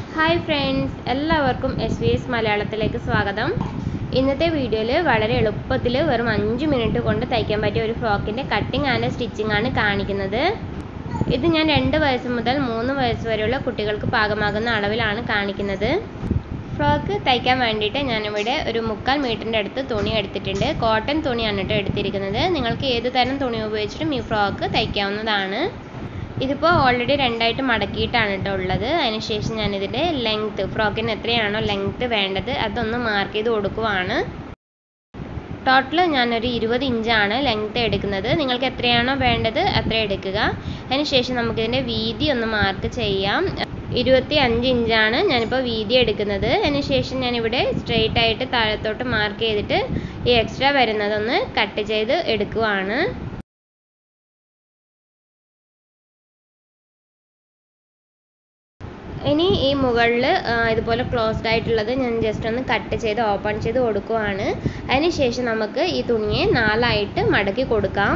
hi friends എല്ലാവർക്കും S V S മലയാളത്തിലേക്ക് സ്വാഗതം ഇന്നത്തെ വീഡിയോയിൽ വളരെ എളുപ്പത്തിൽ വെറും അഞ്ച് മിനിറ്റ് കൊണ്ട് തയ്ക്കാൻ പറ്റിയ ഒരു ഫ്രോക്കിൻ്റെ കട്ടിങ് ആൻഡ് സ്റ്റിച്ചിങ് ആണ് കാണിക്കുന്നത് ഇത് ഞാൻ രണ്ട് വയസ്സ് മുതൽ മൂന്ന് വയസ്സ് വരെയുള്ള കുട്ടികൾക്ക് പാകമാകുന്ന അളവിലാണ് കാണിക്കുന്നത് ഫ്രോക്ക് തയ്ക്കാൻ വേണ്ടിയിട്ട് ഞാനിവിടെ ഒരു മുക്കാൽ മീറ്ററിൻ്റെ അടുത്ത് തുണി എടുത്തിട്ടുണ്ട് കോട്ടൺ തുണിയാണ് കേട്ടോ എടുത്തിരിക്കുന്നത് നിങ്ങൾക്ക് ഏത് തരം തുണി ഉപയോഗിച്ചിട്ടും ഈ ഫ്രോക്ക് തയ്ക്കാവുന്നതാണ് ഇതിപ്പോൾ ഓൾറെഡി രണ്ടായിട്ട് മടക്കിയിട്ടാണ് കേട്ടോ ഉള്ളത് അതിനുശേഷം ഞാനിതിൻ്റെ ലെങ്ത്ത് ഫ്രോക്കിന് എത്രയാണോ ലെങ്ത്ത് വേണ്ടത് അതൊന്ന് മാർക്ക് ചെയ്ത് കൊടുക്കുവാണ് ടോട്ടൽ ഞാനൊരു ഇരുപത് ഇഞ്ചാണ് ലെങ്ത്ത് എടുക്കുന്നത് നിങ്ങൾക്ക് എത്രയാണോ വേണ്ടത് അത്ര എടുക്കുക അതിനുശേഷം നമുക്കിതിൻ്റെ വീതി ഒന്ന് മാർക്ക് ചെയ്യാം ഇരുപത്തി അഞ്ച് ഇഞ്ചാണ് ഞാനിപ്പോൾ വീതി എടുക്കുന്നത് അതിനുശേഷം ഞാനിവിടെ സ്ട്രെയിറ്റ് ആയിട്ട് താഴത്തോട്ട് മാർക്ക് ചെയ്തിട്ട് ഈ എക്സ്ട്രാ വരുന്നതൊന്ന് കട്ട് ചെയ്ത് എടുക്കുവാണ് ഇനി ഈ മുകളിൽ ഇതുപോലെ ക്ലോസ്ഡ് ആയിട്ടുള്ളത് ഞാൻ ജസ്റ്റ് ഒന്ന് കട്ട് ചെയ്ത് ഓപ്പൺ ചെയ്ത് കൊടുക്കുവാണ് അതിനുശേഷം നമുക്ക് ഈ തുണിയെ നാലായിട്ട് മടക്കി കൊടുക്കാം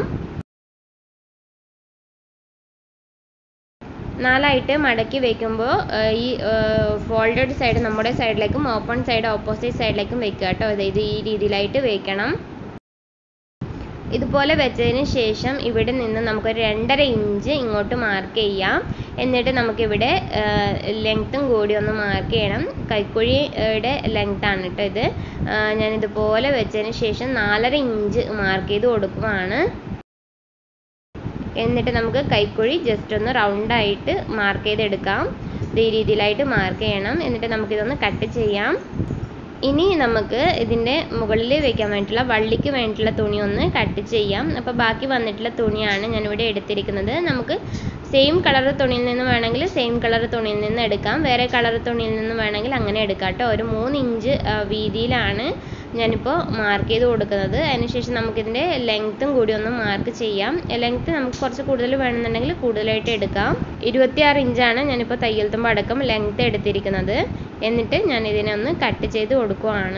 നാലായിട്ട് മടക്കി വെക്കുമ്പോൾ ഈ ഫോൾഡഡ് സൈഡ് നമ്മുടെ സൈഡിലേക്കും ഓപ്പൺ സൈഡ് ഓപ്പോസിറ്റ് സൈഡിലേക്കും വെക്കുക കേട്ടോ ഇത് ഈ രീതിയിലായിട്ട് വെക്കണം ഇതുപോലെ വെച്ചതിന് ശേഷം ഇവിടെ നിന്ന് നമുക്കൊരു രണ്ടര ഇഞ്ച് ഇങ്ങോട്ട് മാർക്ക് ചെയ്യാം എന്നിട്ട് നമുക്കിവിടെ ലെങ്ത്തും കൂടി ഒന്ന് മാർക്ക് ചെയ്യണം കൈക്കുഴിയുടെ ലെങ്ത് ആണ് കേട്ടോ ഇത് ഞാനിതുപോലെ വെച്ചതിന് ശേഷം നാലര ഇഞ്ച് മാർക്ക് ചെയ്ത് കൊടുക്കുവാണ് എന്നിട്ട് നമുക്ക് കൈക്കുഴി ജസ്റ്റ് ഒന്ന് റൗണ്ടായിട്ട് മാർക്ക് ചെയ്തെടുക്കാം ഈ രീതിയിലായിട്ട് മാർക്ക് ചെയ്യണം എന്നിട്ട് നമുക്കിതൊന്ന് കട്ട് ചെയ്യാം ഇനി നമുക്ക് ഇതിൻ്റെ മുകളിൽ വെക്കാൻ വേണ്ടിയിട്ടുള്ള വള്ളിക്ക് വേണ്ടിയിട്ടുള്ള തുണി ഒന്ന് കട്ട് ചെയ്യാം അപ്പോൾ ബാക്കി വന്നിട്ടുള്ള തുണിയാണ് ഞാനിവിടെ എടുത്തിരിക്കുന്നത് നമുക്ക് സെയിം കളർ തുണിയിൽ നിന്ന് വേണമെങ്കിൽ സെയിം കളർ തുണിയിൽ നിന്ന് എടുക്കാം വേറെ കളർ തുണിയിൽ നിന്ന് വേണമെങ്കിൽ അങ്ങനെ എടുക്കാം കേട്ടോ ഒരു മൂന്ന് ഇഞ്ച് വീതിയിലാണ് ഞാനിപ്പോൾ മാർക്ക് ചെയ്ത് കൊടുക്കുന്നത് അതിനുശേഷം നമുക്കിതിൻ്റെ ലെങ്ത്തും കൂടി ഒന്ന് മാർക്ക് ചെയ്യാം ലെങ്ത്ത് നമുക്ക് കുറച്ച് കൂടുതൽ വേണമെന്നുണ്ടെങ്കിൽ കൂടുതലായിട്ട് എടുക്കാം ഇരുപത്തിയാറ് ഇഞ്ചാണ് ഞാനിപ്പോൾ തയ്യൽ തുമ്പ് അടക്കം ലെങ്ത്ത് എടുത്തിരിക്കുന്നത് എന്നിട്ട് ഞാൻ ഇതിനെ ഒന്ന് കട്ട് ചെയ്ത് കൊടുക്കുവാണ്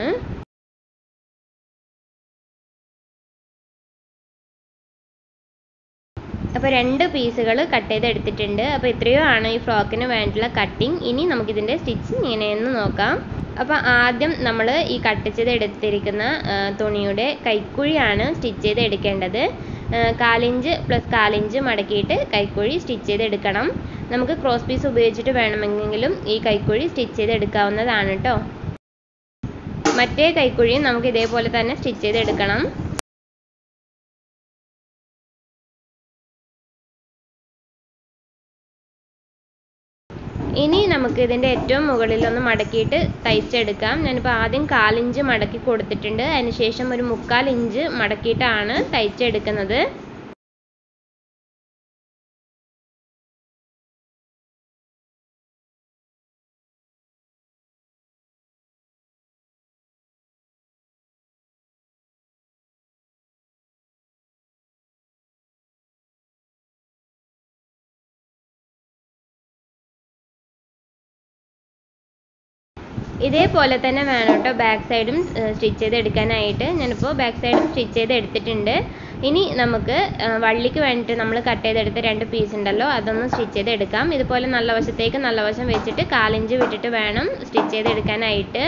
അപ്പോൾ രണ്ട് പീസുകൾ കട്ട് ചെയ്ത് എടുത്തിട്ടുണ്ട് അപ്പോൾ ഇത്രയോ ആണ് ഈ ഫ്രോക്കിന് വേണ്ടിയിട്ടുള്ള കട്ടിങ് ഇനി നമുക്കിതിൻ്റെ സ്റ്റിച്ചിങ് ഇങ്ങനെയെന്ന് നോക്കാം അപ്പോൾ ആദ്യം നമ്മൾ ഈ കട്ട് ചെയ്ത് എടുത്തിരിക്കുന്ന തുണിയുടെ കൈക്കുഴിയാണ് സ്റ്റിച്ച് ചെയ്ത് എടുക്കേണ്ടത് കാലിഞ്ച് പ്ലസ് കാലിഞ്ച് മടക്കിയിട്ട് കൈക്കുഴി സ്റ്റിച്ച് ചെയ്ത് എടുക്കണം നമുക്ക് ക്രോസ് പീസ് ഉപയോഗിച്ചിട്ട് വേണമെങ്കിലും ഈ കൈക്കുഴി സ്റ്റിച്ച് ചെയ്ത് എടുക്കാവുന്നതാണ് കേട്ടോ മറ്റേ കൈക്കുഴിയും നമുക്ക് ഇതേപോലെ തന്നെ സ്റ്റിച്ച് ചെയ്ത് എടുക്കണം ഇനി നമുക്ക് ഇതിൻ്റെ ഏറ്റവും മുകളിൽ ഒന്ന് മടക്കിയിട്ട് തയ്ച്ചെടുക്കാം ഞാനിപ്പോൾ ആദ്യം കാലിഞ്ച് മടക്കി കൊടുത്തിട്ടുണ്ട് അതിനുശേഷം ഒരു മുക്കാൽ ഇഞ്ച് മടക്കിയിട്ടാണ് തയ്ച്ചെടുക്കുന്നത് ഇതേപോലെ തന്നെ വേണം കേട്ടോ ബാക്ക് സൈഡും സ്റ്റിച്ച് ചെയ്ത് എടുക്കാനായിട്ട് ഞാനിപ്പോൾ ബാക്ക് സൈഡും സ്റ്റിച്ച് ചെയ്ത് എടുത്തിട്ടുണ്ട് ഇനി നമുക്ക് വള്ളിക്ക് വേണ്ടിയിട്ട് നമ്മൾ കട്ട് ചെയ്തെടുത്ത രണ്ട് പീസ് ഉണ്ടല്ലോ അതൊന്ന് സ്റ്റിച്ച് ചെയ്ത് എടുക്കാം ഇതുപോലെ നല്ല വശത്തേക്ക് നല്ല വശം വെച്ചിട്ട് കാലിഞ്ച് വിട്ടിട്ട് വേണം സ്റ്റിച്ച് ചെയ്ത് എടുക്കാനായിട്ട്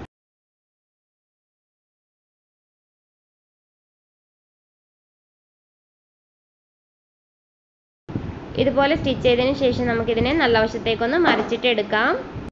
ഇതുപോലെ സ്റ്റിച്ച് ചെയ്തതിന് ശേഷം നമുക്കിതിനെ നല്ല വശത്തേക്കൊന്ന് മറിച്ചിട്ട് എടുക്കാം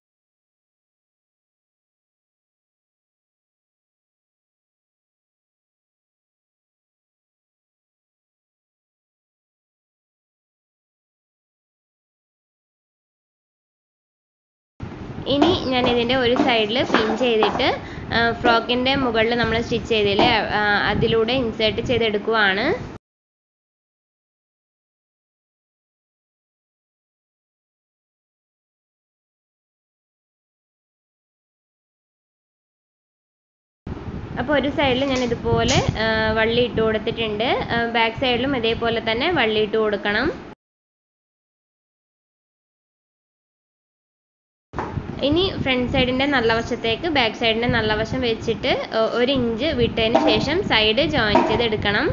ഇനി ഞാൻ ഇതിൻ്റെ ഒരു സൈഡിൽ പിൻ ചെയ്തിട്ട് ഫ്രോക്കിൻ്റെ മുകളിൽ നമ്മൾ സ്റ്റിച്ച് ചെയ്തില്ലേ അതിലൂടെ ഇൻസേർട്ട് ചെയ്തെടുക്കുവാണ് അപ്പോൾ ഒരു സൈഡിൽ ഞാൻ ഇതുപോലെ വള്ളി ഇട്ട് കൊടുത്തിട്ടുണ്ട് ബാക്ക് സൈഡിലും ഇതേപോലെ തന്നെ വള്ളി ഇട്ട് കൊടുക്കണം ഇനി ഫ്രണ്ട് സൈഡിൻ്റെ നല്ല വശത്തേക്ക് ബാക്ക് സൈഡിൻ്റെ നല്ല വശം വെച്ചിട്ട് ഒരു ഇഞ്ച് വിട്ടതിന് ശേഷം സൈഡ് ജോയിൻ ചെയ്തെടുക്കണം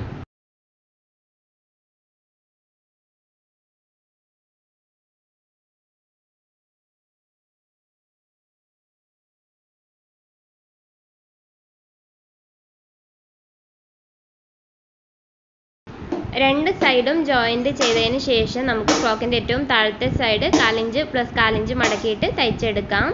രണ്ട് സൈഡും ജോയിൻറ്റ് ചെയ്തതിന് ശേഷം നമുക്ക് ഫ്രോക്കിൻ്റെ ഏറ്റവും താഴത്തെ സൈഡ് കാലിഞ്ച് പ്ലസ് കാലിഞ്ച് മടക്കിയിട്ട് തയ്ച്ചെടുക്കാം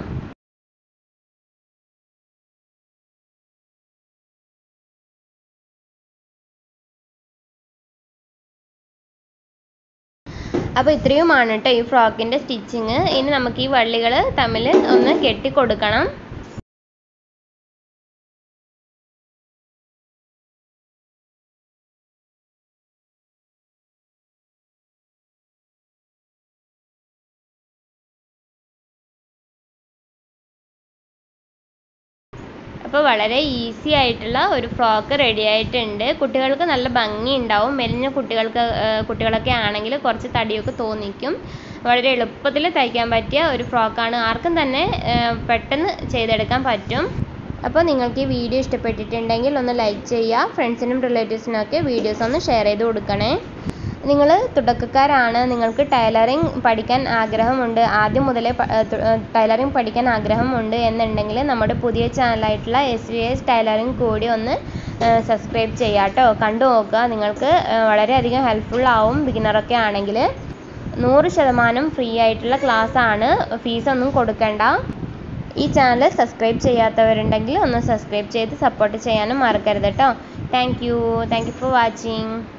അപ്പോൾ ഇത്രയുമാണ് കേട്ടോ ഈ ഫ്രോക്കിൻ്റെ സ്റ്റിച്ചിങ് ഇനി നമുക്ക് ഈ വള്ളികൾ തമ്മിൽ ഒന്ന് കെട്ടി കൊടുക്കണം അപ്പോൾ വളരെ ഈസി ആയിട്ടുള്ള ഒരു ഫ്രോക്ക് റെഡി ആയിട്ടുണ്ട് കുട്ടികൾക്ക് നല്ല ഭംഗി ഉണ്ടാവും മെലിഞ്ഞ കുട്ടികൾക്ക് കുട്ടികളൊക്കെ ആണെങ്കിൽ കുറച്ച് തടിയൊക്കെ തോന്നിക്കും വളരെ എളുപ്പത്തിൽ തയ്ക്കാൻ പറ്റിയ ഒരു ഫ്രോക്കാണ് ആർക്കും തന്നെ പെട്ടെന്ന് ചെയ്തെടുക്കാൻ പറ്റും അപ്പോൾ നിങ്ങൾക്ക് ഈ വീഡിയോ ഇഷ്ടപ്പെട്ടിട്ടുണ്ടെങ്കിൽ ഒന്ന് ലൈക്ക് ചെയ്യുക ഫ്രണ്ട്സിനും റിലേറ്റീവ്സിനും ഒക്കെ വീഡിയോസ് ഒന്ന് ഷെയർ ചെയ്ത് കൊടുക്കണേ നിങ്ങൾ തുടക്കക്കാരാണ് നിങ്ങൾക്ക് ടൈലറിങ് പഠിക്കാൻ ആഗ്രഹമുണ്ട് ആദ്യം മുതലേ ടൈലറിങ് പഠിക്കാൻ ആഗ്രഹമുണ്ട് എന്നുണ്ടെങ്കിൽ നമ്മുടെ പുതിയ ചാനലായിട്ടുള്ള എസ് വി എസ് ടൈലറിങ് കൂടി ഒന്ന് സബ്സ്ക്രൈബ് ചെയ്യുക കേട്ടോ കണ്ടു നോക്കുക നിങ്ങൾക്ക് വളരെയധികം ഹെൽപ്ഫുൾ ആവും ബിഗിനറൊക്കെ ആണെങ്കിൽ നൂറ് ശതമാനം ഫ്രീ ആയിട്ടുള്ള ക്ലാസ് ആണ് ഫീസൊന്നും കൊടുക്കണ്ട ഈ ചാനൽ സബ്സ്ക്രൈബ് ചെയ്യാത്തവരുണ്ടെങ്കിൽ ഒന്ന് സബ്സ്ക്രൈബ് ചെയ്ത് സപ്പോർട്ട് ചെയ്യാനും മറക്കരുത് കേട്ടോ thank you thank you for watching